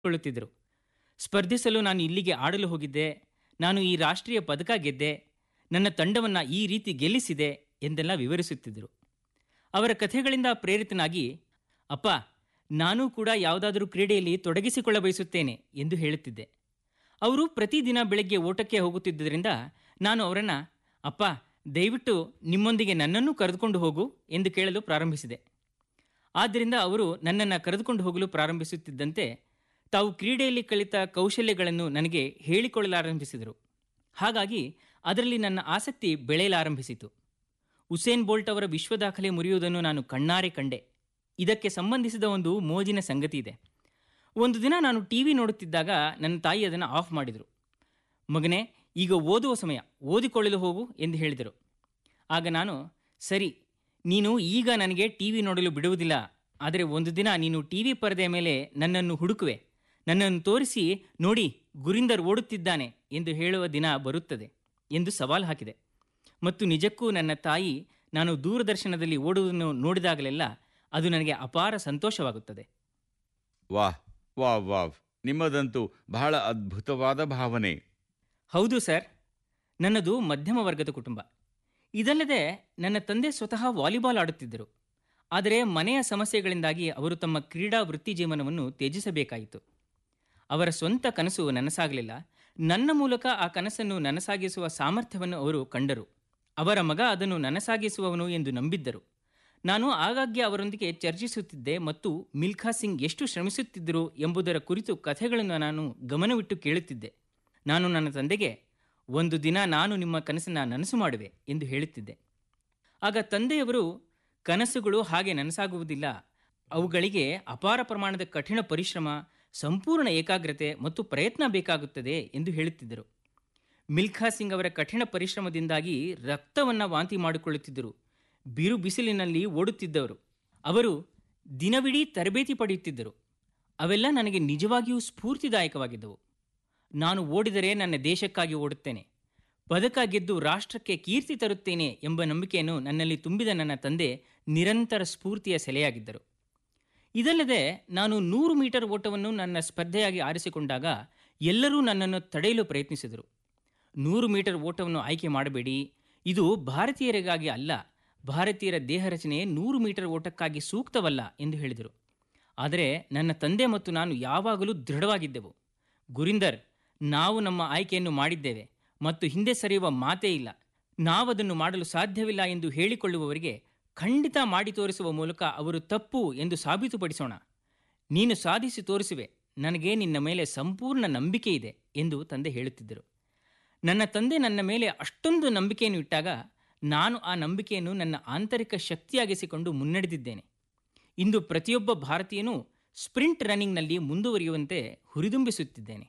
ಕೊಳ್ಳುತ್ತಿದ್ದರು ಸ್ಪರ್ಧಿಸಲು ನಾನು ಇಲ್ಲಿಗೆ ಆಡಲು ಹೋಗಿದ್ದೆ ನಾನು ಈ ರಾಷ್ಟ್ರೀಯ ಪದಕ ಗೆದ್ದೆ ನನ್ನ ತಂಡವನ್ನು ಈ ರೀತಿ ಗೆಲ್ಲಿಸಿದೆ ಎಂದೆಲ್ಲ ವಿವರಿಸುತ್ತಿದ್ದರು ಅವರ ಕಥೆಗಳಿಂದ ಪ್ರೇರಿತನಾಗಿ ಅಪ್ಪ ನಾನೂ ಕೂಡ ಯಾವುದಾದರೂ ಕ್ರೀಡೆಯಲ್ಲಿ ತೊಡಗಿಸಿಕೊಳ್ಳ ಬಯಸುತ್ತೇನೆ ಎಂದು ಹೇಳುತ್ತಿದ್ದೆ ಅವರು ಪ್ರತಿದಿನ ಬೆಳಗ್ಗೆ ಓಟಕ್ಕೆ ಹೋಗುತ್ತಿದ್ದರಿಂದ ನಾನು ಅವರನ್ನು ಅಪ್ಪ ದಯವಿಟ್ಟು ನಿಮ್ಮೊಂದಿಗೆ ನನ್ನನ್ನು ಕರೆದುಕೊಂಡು ಹೋಗು ಎಂದು ಕೇಳಲು ಪ್ರಾರಂಭಿಸಿದೆ ಆದ್ದರಿಂದ ಅವರು ನನ್ನನ್ನು ಕರೆದುಕೊಂಡು ಹೋಗಲು ಪ್ರಾರಂಭಿಸುತ್ತಿದ್ದಂತೆ ತಾವು ಕ್ರೀಡೆಯಲ್ಲಿ ಕಲಿತ ಕೌಶಲ್ಯಗಳನ್ನು ನನಗೆ ಹೇಳಿಕೊಳ್ಳಲಾರಂಭಿಸಿದರು ಹಾಗಾಗಿ ಅದರಲ್ಲಿ ನನ್ನ ಆಸಕ್ತಿ ಬೆಳೆಯಲಾರಂಭಿಸಿತು ಉಸೇನ್ ಬೋಲ್ಟ್ ಅವರ ವಿಶ್ವ ದಾಖಲೆ ಮುರಿಯುವುದನ್ನು ನಾನು ಕಣ್ಣಾರೆ ಕಂಡೆ ಇದಕ್ಕೆ ಸಂಬಂಧಿಸಿದ ಒಂದು ಮೋಜಿನ ಸಂಗತಿ ಇದೆ ಒಂದು ದಿನ ನಾನು ಟಿ ವಿ ನೋಡುತ್ತಿದ್ದಾಗ ನನ್ನ ತಾಯಿ ಅದನ್ನು ಆಫ್ ಮಾಡಿದರು ಮಗನೇ ಈಗ ಓದುವ ಸಮಯ ಓದಿಕೊಳ್ಳಲು ಹೋಗು ಎಂದು ಹೇಳಿದರು ಆಗ ನಾನು ಸರಿ ನೀನು ಈಗ ನನಗೆ ಟಿ ವಿ ನೋಡಲು ಬಿಡುವುದಿಲ್ಲ ಆದರೆ ಒಂದು ದಿನ ನೀನು ಟಿ ವಿ ಪರದೆಯ ಮೇಲೆ ನನ್ನನ್ನು ಹುಡುಕುವೆ ನನ್ನನ್ನು ತೋರಿಸಿ ನೋಡಿ ಗುರಿಂದರ್ ಓಡುತ್ತಿದ್ದಾನೆ ಎಂದು ಹೇಳುವ ದಿನ ಬರುತ್ತದೆ ಎಂದು ಸವಾಲು ಹಾಕಿದೆ ಮತ್ತು ನಿಜಕ್ಕೂ ನನ್ನ ತಾಯಿ ನಾನು ದೂರದರ್ಶನದಲ್ಲಿ ಓಡುವುದನ್ನು ನೋಡಿದಾಗಲೆಲ್ಲ ಅದು ನನಗೆ ಅಪಾರ ಸಂತೋಷವಾಗುತ್ತದೆ ವಾಹ್ ವಾವ್ ವಾವ್ ನಿಮ್ಮದಂತೂ ಬಹಳ ಅದ್ಭುತವಾದ ಭಾವನೆ ಹೌದು ಸರ್ ನನ್ನದು ಮಧ್ಯಮ ವರ್ಗದ ಕುಟುಂಬ ಇದಲ್ಲದೆ ನನ್ನ ತಂದೆ ಸ್ವತಃ ವಾಲಿಬಾಲ್ ಆಡುತ್ತಿದ್ದರು ಆದರೆ ಮನೆಯ ಸಮಸ್ಯೆಗಳಿಂದಾಗಿ ಅವರು ತಮ್ಮ ಕ್ರೀಡಾ ವೃತ್ತಿ ಜೀವನವನ್ನು ತ್ಯಜಿಸಬೇಕಾಯಿತು ಅವರ ಸ್ವಂತ ಕನಸು ನನಸಾಗಲಿಲ್ಲ ನನ್ನ ಮೂಲಕ ಆ ಕನಸನ್ನು ನನಸಾಗಿಸುವ ಸಾಮರ್ಥ್ಯವನ್ನು ಅವರು ಕಂಡರು ಅವರ ಮಗ ಅದನ್ನು ನನಸಾಗಿಸುವವನು ಎಂದು ನಂಬಿದ್ದರು ನಾನು ಆಗಾಗ್ಗೆ ಅವರೊಂದಿಗೆ ಚರ್ಚಿಸುತ್ತಿದ್ದೆ ಮತ್ತು ಮಿಲ್ಖಾ ಸಿಂಗ್ ಎಷ್ಟು ಶ್ರಮಿಸುತ್ತಿದ್ದರು ಎಂಬುದರ ಕುರಿತು ಕಥೆಗಳನ್ನು ನಾನು ಗಮನವಿಟ್ಟು ಕೇಳುತ್ತಿದ್ದೆ ನಾನು ನನ್ನ ತಂದೆಗೆ ಒಂದು ದಿನ ನಾನು ನಿಮ್ಮ ಕನಸನ್ನು ನನಸು ಮಾಡುವೆ ಎಂದು ಹೇಳುತ್ತಿದ್ದೆ ಆಗ ತಂದೆಯವರು ಕನಸುಗಳು ಹಾಗೆ ನನಸಾಗುವುದಿಲ್ಲ ಅವುಗಳಿಗೆ ಅಪಾರ ಪ್ರಮಾಣದ ಕಠಿಣ ಪರಿಶ್ರಮ ಸಂಪೂರ್ಣ ಏಕಾಗ್ರತೆ ಮತ್ತು ಪ್ರಯತ್ನ ಬೇಕಾಗುತ್ತದೆ ಎಂದು ಹೇಳುತ್ತಿದ್ದರು ಮಿಲ್ಖಾ ಸಿಂಗ್ ಅವರ ಕಠಿಣ ಪರಿಶ್ರಮದಿಂದಾಗಿ ರಕ್ತವನ್ನು ವಾಂತಿ ಮಾಡಿಕೊಳ್ಳುತ್ತಿದ್ದರು ಬಿರು ಬಿಸಿಲಿನಲ್ಲಿ ಓಡುತ್ತಿದ್ದವರು ಅವರು ದಿನವಿಡೀ ತರಬೇತಿ ಪಡೆಯುತ್ತಿದ್ದರು ಅವೆಲ್ಲ ನನಗೆ ನಿಜವಾಗಿಯೂ ಸ್ಫೂರ್ತಿದಾಯಕವಾಗಿದ್ದವು ನಾನು ಓಡಿದರೆ ನನ್ನ ದೇಶಕ್ಕಾಗಿ ಓಡುತ್ತೇನೆ ಪದಕ ಗೆದ್ದು ರಾಷ್ಟ್ರಕ್ಕೆ ಕೀರ್ತಿ ತರುತ್ತೇನೆ ಎಂಬ ನಂಬಿಕೆಯನ್ನು ನನ್ನಲ್ಲಿ ತುಂಬಿದ ನನ್ನ ತಂದೆ ನಿರಂತರ ಸ್ಫೂರ್ತಿಯ ಸೆಲೆಯಾಗಿದ್ದರು ಇದಲ್ಲದೆ ನಾನು ನೂರು ಮೀಟರ್ ಓಟವನ್ನು ನನ್ನ ಸ್ಪರ್ಧೆಯಾಗಿ ಆರಿಸಿಕೊಂಡಾಗ ಎಲ್ಲರೂ ನನ್ನನ್ನು ತಡೆಯಲು ಪ್ರಯತ್ನಿಸಿದರು ನೂರು ಮೀಟರ್ ಓಟವನ್ನು ಆಯ್ಕೆ ಮಾಡಬೇಡಿ ಇದು ಭಾರತೀಯರಿಗಾಗಿ ಅಲ್ಲ ಭಾರತೀಯರ ದೇಹ ರಚನೆ ನೂರು ಮೀಟರ್ ಓಟಕ್ಕಾಗಿ ಸೂಕ್ತವಲ್ಲ ಎಂದು ಹೇಳಿದರು ಆದರೆ ನನ್ನ ತಂದೆ ಮತ್ತು ನಾನು ಯಾವಾಗಲೂ ದೃಢವಾಗಿದ್ದೆವು ಗುರಿಂದರ್ ನಾವು ನಮ್ಮ ಆಯ್ಕೆಯನ್ನು ಮಾಡಿದ್ದೇವೆ ಮತ್ತು ಹಿಂದೆ ಸರಿಯುವ ಮಾತೇ ಇಲ್ಲ ನಾವದನ್ನು ಮಾಡಲು ಸಾಧ್ಯವಿಲ್ಲ ಎಂದು ಹೇಳಿಕೊಳ್ಳುವವರಿಗೆ ಖಂಡಿತ ಮಾಡಿ ತೋರಿಸುವ ಮೂಲಕ ಅವರು ತಪ್ಪು ಎಂದು ಸಾಬೀತುಪಡಿಸೋಣ ನೀನು ಸಾಧಿಸಿ ತೋರಿಸುವೆ ನನಗೆ ನಿನ್ನ ಮೇಲೆ ಸಂಪೂರ್ಣ ನಂಬಿಕೆ ಇದೆ ಎಂದು ತಂದೆ ಹೇಳುತ್ತಿದ್ದರು ನನ್ನ ತಂದೆ ನನ್ನ ಮೇಲೆ ಅಷ್ಟೊಂದು ನಂಬಿಕೆಯನ್ನು ಇಟ್ಟಾಗ ನಾನು ಆ ನಂಬಿಕೆಯನ್ನು ನನ್ನ ಆಂತರಿಕ ಶಕ್ತಿಯಾಗಿಸಿಕೊಂಡು ಮುನ್ನಡೆದಿದ್ದೇನೆ ಇಂದು ಪ್ರತಿಯೊಬ್ಬ ಭಾರತೀಯನೂ ಸ್ಪ್ರಿಂಟ್ ರನ್ನಿಂಗ್ನಲ್ಲಿ ಮುಂದುವರಿಯುವಂತೆ ಹುರಿದುಂಬಿಸುತ್ತಿದ್ದೇನೆ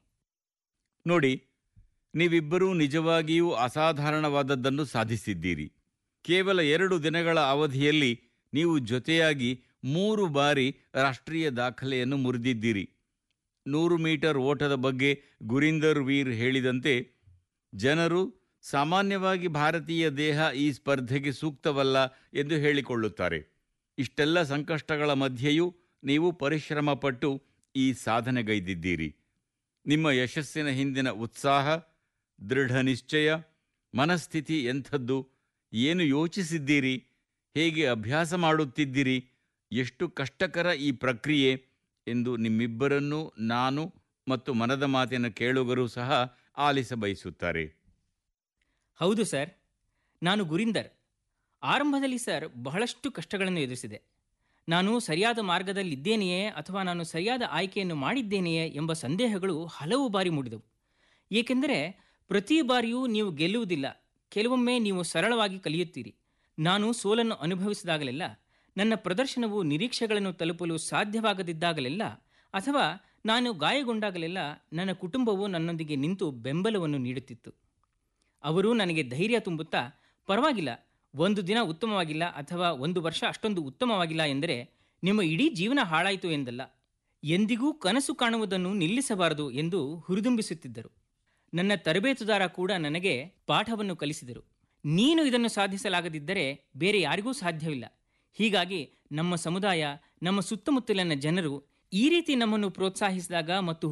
ನೋಡಿ ನೀವಿಬ್ಬರೂ ನಿಜವಾಗಿಯೂ ಅಸಾಧಾರಣವಾದದ್ದನ್ನು ಸಾಧಿಸಿದ್ದೀರಿ ಕೇವಲ ಎರಡು ದಿನಗಳ ಅವಧಿಯಲ್ಲಿ ನೀವು ಜೊತೆಯಾಗಿ ಮೂರು ಬಾರಿ ರಾಷ್ಟ್ರೀಯ ದಾಖಲೆಯನ್ನು ಮುರಿದಿದ್ದೀರಿ ನೂರು ಮೀಟರ್ ಓಟದ ಬಗ್ಗೆ ಗುರಿಂದರ್ ವೀರ್ ಹೇಳಿದಂತೆ ಜನರು ಸಾಮಾನ್ಯವಾಗಿ ಭಾರತೀಯ ದೇಹ ಈ ಸ್ಪರ್ಧೆಗೆ ಸೂಕ್ತವಲ್ಲ ಎಂದು ಹೇಳಿಕೊಳ್ಳುತ್ತಾರೆ ಇಷ್ಟೆಲ್ಲ ಸಂಕಷ್ಟಗಳ ಮಧ್ಯೆಯೂ ನೀವು ಪರಿಶ್ರಮ ಪಟ್ಟು ಈ ಸಾಧನೆಗೈದಿದ್ದೀರಿ ನಿಮ್ಮ ಯಶಸ್ಸಿನ ಹಿಂದಿನ ಉತ್ಸಾಹ ದೃಢ ನಿಶ್ಚಯ ಮನಸ್ಥಿತಿ ಎಂಥದ್ದು ಏನು ಯೋಚಿಸಿದ್ದೀರಿ ಹೇಗೆ ಅಭ್ಯಾಸ ಮಾಡುತ್ತಿದ್ದೀರಿ ಎಷ್ಟು ಕಷ್ಟಕರ ಈ ಪ್ರಕ್ರಿಯೆ ಎಂದು ನಿಮ್ಮಿಬ್ಬರನ್ನೂ ನಾನು ಮತ್ತು ಮನದ ಮಾತಿನ ಕೇಳುಗರು ಸಹ ಆಲಿಸಬಯಸುತ್ತಾರೆ ಹೌದು ಸರ್ ನಾನು ಗುರಿಂದರ್ ಆರಂಭದಲ್ಲಿ ಸರ್ ಬಹಳಷ್ಟು ಕಷ್ಟಗಳನ್ನು ಎದುರಿಸಿದೆ ನಾನು ಸರಿಯಾದ ಮಾರ್ಗದಲ್ಲಿದ್ದೇನೆಯೇ ಅಥವಾ ನಾನು ಸರಿಯಾದ ಆಯ್ಕೆಯನ್ನು ಮಾಡಿದ್ದೇನೆಯೇ ಎಂಬ ಸಂದೇಹಗಳು ಹಲವು ಬಾರಿ ಮೂಡಿದವು ಏಕೆಂದರೆ ಪ್ರತಿ ಬಾರಿಯೂ ನೀವು ಗೆಲ್ಲುವುದಿಲ್ಲ ಕೆಲವೊಮ್ಮೆ ನೀವು ಸರಳವಾಗಿ ಕಲಿಯುತ್ತೀರಿ ನಾನು ಸೋಲನ್ನು ಅನುಭವಿಸಿದಾಗಲೆಲ್ಲ ನನ್ನ ಪ್ರದರ್ಶನವು ನಿರೀಕ್ಷೆಗಳನ್ನು ತಲುಪಲು ಸಾಧ್ಯವಾಗದಿದ್ದಾಗಲೆಲ್ಲ ಅಥವಾ ನಾನು ಗಾಯಗೊಂಡಾಗಲೆಲ್ಲ ನನ್ನ ಕುಟುಂಬವು ನನ್ನೊಂದಿಗೆ ನಿಂತು ಬೆಂಬಲವನ್ನು ನೀಡುತ್ತಿತ್ತು ಅವರು ನನಗೆ ಧೈರ್ಯ ತುಂಬುತ್ತಾ ಪರವಾಗಿಲ್ಲ ಒಂದು ದಿನ ಉತ್ತಮವಾಗಿಲ್ಲ ಅಥವಾ ಒಂದು ವರ್ಷ ಅಷ್ಟೊಂದು ಉತ್ತಮವಾಗಿಲ್ಲ ಎಂದರೆ ನಿಮ್ಮ ಇಡೀ ಜೀವನ ಹಾಳಾಯಿತು ಎಂದಲ್ಲ ಎಂದಿಗೂ ಕನಸು ಕಾಣುವುದನ್ನು ನಿಲ್ಲಿಸಬಾರದು ಎಂದು ಹುರಿದುಂಬಿಸುತ್ತಿದ್ದರು ನನ್ನ ತರಬೇತುದಾರ ಕೂಡ ನನಗೆ ಪಾಠವನ್ನು ಕಲಿಸಿದರು ನೀನು ಇದನ್ನು ಸಾಧಿಸಲಾಗದಿದ್ದರೆ ಬೇರೆ ಯಾರಿಗೂ ಸಾಧ್ಯವಿಲ್ಲ ಹೀಗಾಗಿ ನಮ್ಮ ಸಮುದಾಯ ನಮ್ಮ ಸುತ್ತಮುತ್ತಲಿನ ಜನರು ಈ ರೀತಿ ನಮ್ಮನ್ನು ಪ್ರೋತ್ಸಾಹಿಸಿದಾಗ ಮತ್ತು